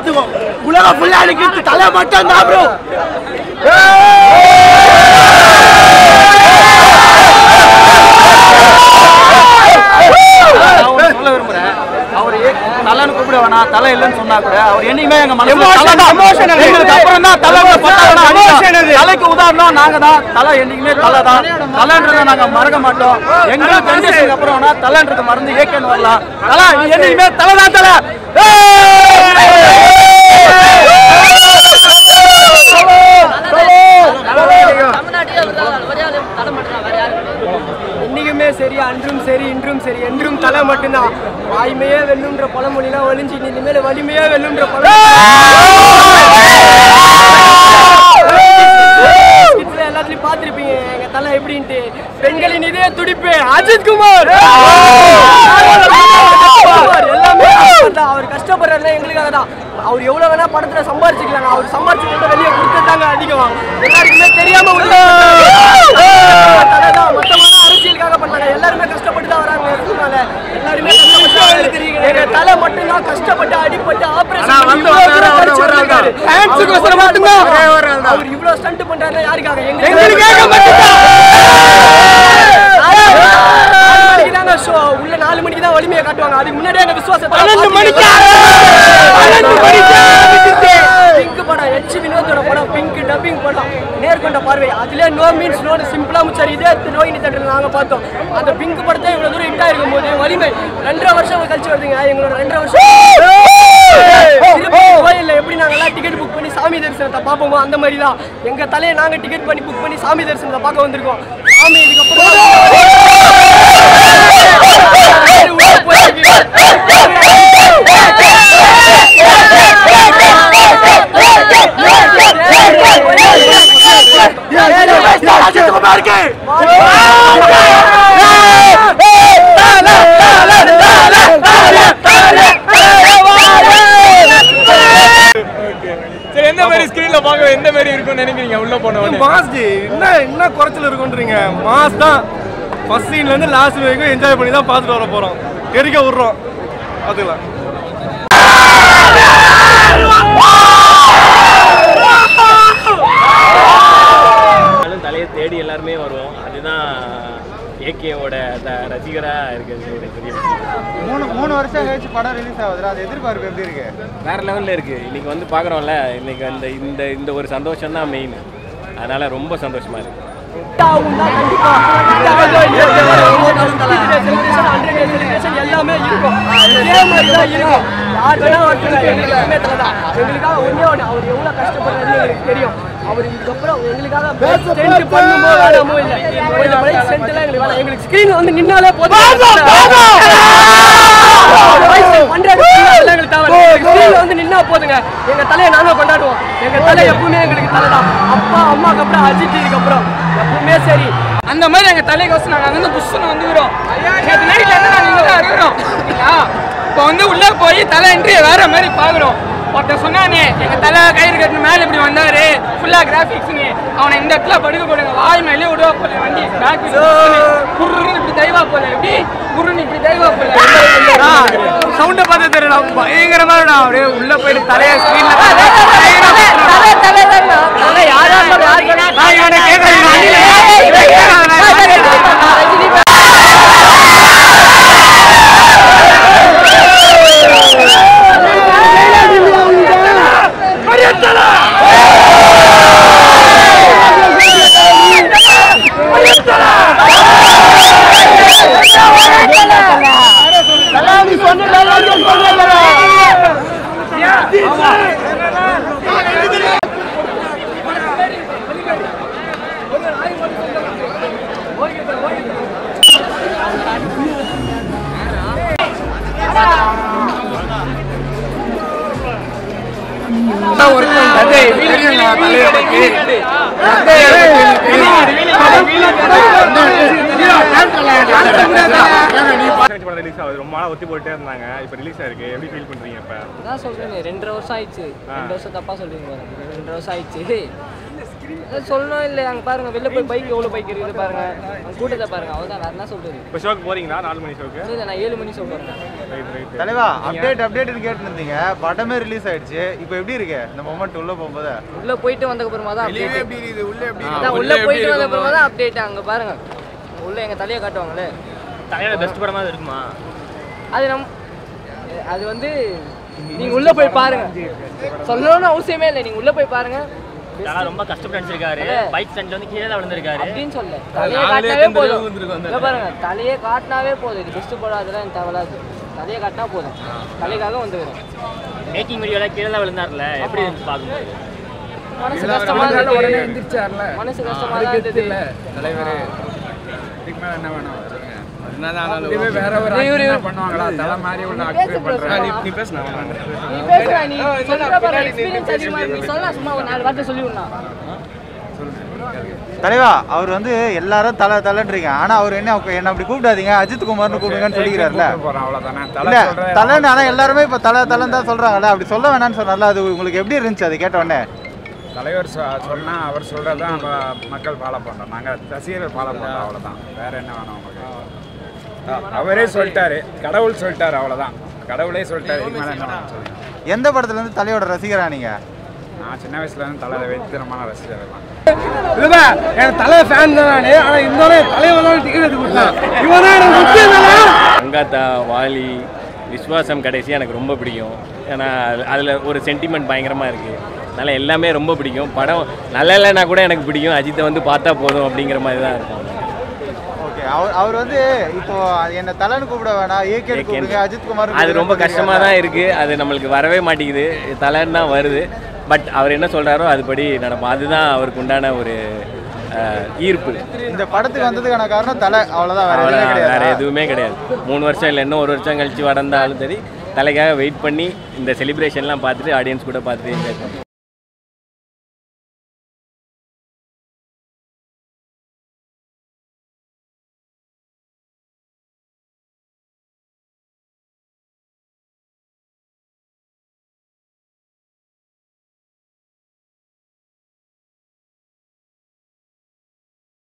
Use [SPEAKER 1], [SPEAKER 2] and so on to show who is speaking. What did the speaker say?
[SPEAKER 1] பாத்துக்கோ உலகம் ஃபுல்லா அடிக்கிறது தலை மட்டும் தான் ப்ரோ
[SPEAKER 2] நான் ஒண்ணு சொல்ல விரும்புறேன் அவர் தலைன்னு கூப்பிட வேணாம் தலை இல்லைன்னு சொன்னா கூட அவர் என்னைக்குமே எங்க மனசுல தலை தான். எங்களுக்கு அப்புறம் தான் தலை பத்தாவனா தலைக்கு உதாரணம் நாங்க தான் தலை என்னைக்குமே தலை தான் தலைன்றதை நாங்க மறக்க மாட்டோம் எங்களுக்கு ஜென்ரேஷனுக்கு அப்புறம் வேணா தலைன்றது மறந்து ஏக்கன்னு வரலாம் தலை என்னைக்குமே தலை தான் தலை
[SPEAKER 3] இன்னைக்குமே சரி அன்றும் சரி இன்றும் சரி என்றும் தலை மட்டும்தான் வாய்மையே வெல்லுன்ற பழமொழிலாம் ஒளிஞ்சு இனிமேல் வலிமையே வெல்லுன்ற பழமொழி எல்லாத்துலயும் பார்த்திருப்பீங்க எங்க தலை எப்படின்ட்டு பெண்களின் இதய துடிப்பு அஜித் குமார் எல்லாமே அவர்தான். அவர் கஷ்டப்படுறதுல எங்களுக்காக தான் அவர் எவ்வளவு வேணா படத்துல சம்பாரிச்சுக்கலாங்க அவர் சம்பாரிச்சு வெளியே கொடுத்ததாங்க அதிகம் எல்லாருக்குமே தெரியாம உள்ள தலைதான் மொத்தமான அரசியலுக்காக பண்ணாங்க எல்லாருமே கஷ்டப்பட்டு தான் வராங்க இருக்கனால எல்லாருமே கஷ்டப்பட்டு எங்க தலை மட்டும்தான் கஷ்டப்பட்டு அடிபட்டு ஆபரேஷன் அவர் இவ்வளவு ஸ்டண்ட் பண்றாருன்னா யாருக்காக எங்களுக்காக மணிக்கு தாங்க ஷோ உள்ள நாலு மணிக்கு தான் வலிமையை காட்டுவாங்க அதுக்கு முன்னாடியே எங்க விசுவாசத்தை பன்னெண்டு மணிக்கு பிங்க் படம் எச் வினோதோட படம் பிங்க் டப்பிங் படம் நேர்கொண்ட பார்வை அதுல நோ மீன்ஸ் நோ சிம்பிளா முடிச்சாரு இதே நோயினி தேட்டர்ல நாங்க பார்த்தோம் அந்த பிங்க் படத்தை இவ்வளவு தூரம் ஹிட் ஆயிருக்கும் போது வலிமை ரெண்டரை வருஷம் கழிச்சு வருதுங்க எங்களோட ரெண்டரை வருஷம் திருப்பதி கோயில்ல எப்படி நாங்கெல்லாம் டிக்கெட் புக் பண்ணி சாமி தரிசனத்தை பார்ப்போமோ அந்த மாதிரி தான் எங்க தலையை நாங்க டிக்கெட் பண்ணி புக் பண்ணி சாமி தரிசனத்தை பார்க்க வந்திருக்கோம் சாமி
[SPEAKER 4] சரி எந்த மாதிரி ஸ்கிரீன்ல பார்க்க எந்த மாதிரி இருக்கும்னு நினைக்கிறீங்க உள்ள போன உடனே
[SPEAKER 5] மாஸ் ஜி என்ன என்ன குறைச்சல் இருக்குன்றீங்க மாஸ் தான் ஃபர்ஸ்ட் சீன்ல இருந்து லாஸ்ட் வரைக்கும் என்ஜாய் பண்ணி தான் பார்த்துட்டு வர போறோம் தெரிக்க விடுறோம் பார்த்துக்கலாம்
[SPEAKER 6] இருந்தாலும் தலையை தேடி எல்லாருமே வருவோம் அதுதான் ஏகேவோட ரசிகராக இருக்கிறது ஒரு பெரிய விஷயம்
[SPEAKER 7] மூணு மூணு வருஷம் கழிச்சு படம் ரிலீஸ் ஆகுதுல அது எதிர்பார்ப்பு எப்படி இருக்கு
[SPEAKER 6] வேற லெவலில் இருக்குது இன்னைக்கு வந்து பார்க்குறோம்ல இன்னைக்கு அந்த இந்த இந்த ஒரு சந்தோஷம் தான் மெயின் அதனால ரொம்ப சந்தோஷமா இருக்கு
[SPEAKER 3] எல்லாமே இருக்கும் இதே மாதிரி தான் இருக்கும் யார் வேணா ஒருத்தர் எங்களுக்கு எல்லாமே தலைதான் எங்களுக்காக ஒண்ணே ஒண்ணு அவர் எவ்வளவு கஷ்டப்படுறாரு எங்களுக்கு தெரியும் அவர் இதுக்கப்புறம் எங்களுக்காக சென்ட் பண்ணுமோ வேணாமோ இல்ல கொஞ்சம் பழைய சென்ட் எல்லாம் எங்களுக்கு வேணாம் எங்களுக்கு ஸ்கிரீன் வந்து நின்னாலே போதும் பண்றது எங்களுக்கு தேவை ஸ்கிரீன்ல வந்து நின்னா போதுங்க எங்க தலையை நாங்க கொண்டாடுவோம் எங்க தலை எப்பவுமே எங்களுக்கு தலை தான் அப்பா அம்மாக்கு அப்புறம் அஜித் இதுக்கப்புறம் எப்பவுமே சரி
[SPEAKER 8] அந்த மாதிரி எங்க தலைக்கோசம் நாங்க அங்கிருந்து புஷ்ஷுன்னு வந்துக்கிறோம் நேற்று நைட்ல இருந்து நாங்க இங்க தான் இருக்கிறோம் இப்போ வந்து உள்ள போய் தலை என்று வேற மாதிரி பாக்குறோம் ஒருத்தர் சொன்னானே எங்க தலை கயிறு கட்டின மேல இப்படி வந்தாரு ஃபுல்லா கிராபிக்ஸ்னு அவனை இந்த இடத்துல படுக்க போடுங்க வாய் மேலே விடுவா போல வண்டி பேக் குருன்னு இப்படி தெய்வா போல எப்படி குருன்னு இப்படி தெய்வா போல
[SPEAKER 2] சவுண்ட பார்த்து தெரியல பயங்கரமா இருக்கும். அப்படியே உள்ள போயிட்டு தலைய ஸ்கிரீன்ல நான் இவனை கேட்கறேன் இவன்
[SPEAKER 4] படம் ரிலீஸ் ஆகுது ரொம்ப நாள் ஒத்தி போட்டுட்டே இருந்தாங்க இப்போ ரிலீஸ் ஆயிருக்கு எப்படி ஃபீல் பண்றீங்க இப்போ
[SPEAKER 3] அதான் சொல்றேன் ரெண்டரை வருஷம் ஆயிடுச்சு ரெண்டு வருஷம் தப்பா சொல்றீங்க பாருங்க. ரெண்டரை வருஷம் ஆயிடுச்சு சொல்லணும் இல்லை அங்கே பாருங்க வெளில போய் பைக் எவ்வளோ பைக் இருக்குது பாருங்க அங்கே கூட்டத்தை பாருங்க அவ்வளோதான் வேறு என்ன சொல்றது
[SPEAKER 4] இப்போ ஷோக்கு போறீங்களா நாலு மணி ஷோக்கு
[SPEAKER 3] இல்லை நான் ஏழு மணி சொல்கிறேன்
[SPEAKER 4] ரைட் ரைட்
[SPEAKER 7] தலைவா அப்டேட் அப்டேட்னு கேட்டு இருந்தீங்க படமே ரிலீஸ் ஆயிடுச்சு இப்போ எப்படி இருக்கு இந்த மொமெண்ட் உள்ள போகும்போது
[SPEAKER 3] உள்ளே போயிட்டு வந்த அப்புறமா தான் update. அதான் உள்ளே போயிட்டு வந்த அப்புறமா தான் அப்டேட் அங்கே பாருங்க உள்ளே எங்கள் தலையை காட்டுவாங்களே
[SPEAKER 6] தலையோட பெஸ்ட் படமா அது இருக்குமா
[SPEAKER 3] அது நம் அது வந்து நீங்கள் உள்ளே போய் பாருங்க சொல்லணும்னு அவசியமே இல்லை நீங்கள் உள்ளே போய் பாருங்க
[SPEAKER 6] தலை ரொம்ப கஷ்டப்பட்டு நடிச்சிருக்காரு பைக் ஸ்டண்ட்ல வந்து கீழே தான் விழுந்திருக்காரு
[SPEAKER 3] அப்படின்னு சொல்ல தலையை காட்டினாவே போதும் இங்க பாருங்க தலையை காட்டினாவே போதும் இது பெஸ்ட் படம் அதெல்லாம் எனக்கு தேவையில்லாது தலையை காட்டினா போதும் தலைக்காக வந்து வரும்
[SPEAKER 6] மேக்கிங் வீடியோல கீழே தான் விழுந்தார்ல எப்படி இருந்துச்சு பார்க்கும்போது
[SPEAKER 3] மனசு கஷ்டமா இருந்தது மனசு கஷ்டமா தான் இருந்தது
[SPEAKER 9] தலைவர் இதுக்கு மேல என்ன வேணும் சொல்லுங்க
[SPEAKER 3] இவரு-
[SPEAKER 9] வேற ஒரு
[SPEAKER 3] இவரு-
[SPEAKER 9] acting பண்ணுவாங்களா தலை மாதிரி உள்ள
[SPEAKER 3] நீ பேசு
[SPEAKER 9] ஆக்டர்
[SPEAKER 3] bro.
[SPEAKER 9] பண்றாங்க
[SPEAKER 4] நீ பேசுனா
[SPEAKER 3] நீ பேசுற நீ சொல்ற பாரு எக்ஸ்பீரியன்ஸ் அதிகமா இருக்கு. நீ சொல்லலாம் சும்மா ஒரு நாலு வார்த்தை சொல்லி விடலாம்
[SPEAKER 7] தலைவா அவர் வந்து எல்லாரும் தலை தலைன்றீங்க ஆனா அவர் என்ன என்ன அப்படி கூப்பிடாதீங்க அஜித் குமார்னு கூப்பிடுங்கன்னு சொல்லிக்கிறாருல
[SPEAKER 9] போறோம் அவ்வளவுதானே
[SPEAKER 7] இல்ல
[SPEAKER 9] தலை சொல்ற
[SPEAKER 7] தலைன்னு ஆனா எல்லாருமே இப்ப தலை தலைன்னு தான் சொல்றாங்கல்ல அப்படி சொல்ல வேணாம்னு சொன்னார்ல அது உங்களுக்கு எப்படி இருந்துச்சு அது கேட்ட உடனே
[SPEAKER 9] தலைவர் சொ- சொன்னா அவர் சொல்றது தான் நம்ம மக்கள் ஃபாலோ பண்றோம் நாங்க ரசிகர்கள் ஃபாலோ பண்றோம் அவ்வளவுதான் வேற என்ன வேணும் உங்களுக்கு அவரே சொல்லிட்டாரு கடவுள் சொல்லிட்டாரு அவ்வளவுதான் கடவுளே சொல்லிட்டாரு இதுக்கு மேல என்ன வேணும் சொல்லுங்க
[SPEAKER 7] எந்த படத்துல இருந்து தலையோட ரசிகரா நீங்க
[SPEAKER 9] நான் சின்ன வயசுல இருந்து தலை வெற்றிகரமான ரசிகர் தான்
[SPEAKER 5] இல்ல என் தலை ஃபேன் தான் நானு ஆனா இருந்தாலும் தலைவன் தான் டிக்கெட் எடுத்து கொடுத்தான் இவன் தான் எனக்கு முக்கியம்
[SPEAKER 6] அங்காத்தா வாலி விஸ்வாசம் கடைசி எனக்கு ரொம்ப பிடிக்கும் ஏன்னா அதில் ஒரு சென்டிமெண்ட் பயங்கரமாக இருக்குது அதனால் எல்லாமே ரொம்ப பிடிக்கும் படம் நல்லா இல்லைன்னா கூட எனக்கு பிடிக்கும் அஜித்தை வந்து பார்த்தா போதும் அப்படிங்கிற மாதிரி தான் இருக்கும்
[SPEAKER 7] ஓகே அவர் அவர் வந்து இப்போ என்ன தலைன்னு கூப்பிட வேணாம் ஏகே கூப்பிடுங்க அஜித் குமார்
[SPEAKER 6] அது ரொம்ப கஷ்டமாக தான் இருக்குது அது நம்மளுக்கு வரவே மாட்டேங்குது தலைன்னு தான் வருது பட் அவர் என்ன சொல்கிறாரோ அதுபடி நடப்போம் அதுதான் அவருக்கு உண்டான ஒரு அஹ், ஈர்ப்பு
[SPEAKER 7] இந்த படத்துக்கு வந்ததுக்கான காரணம் தலை அவ்வளவுதான் வேற எதுவுமே
[SPEAKER 6] அவ்வளவுதான், வேற
[SPEAKER 7] கிடையாது
[SPEAKER 6] எதுவுமே கிடையாது மூணு வருஷம் இல்லை இன்னும் ஒரு வருஷம் கழிச்சு வளர்ந்தாலும் சரி தலைக்காக வெயிட் பண்ணி இந்த செலிப்ரேஷன்லாம் பார்த்துட்டு ஆடியன்ஸ் கூட பார்த்துட்டு என்ஜாய் பண்ணுவோம்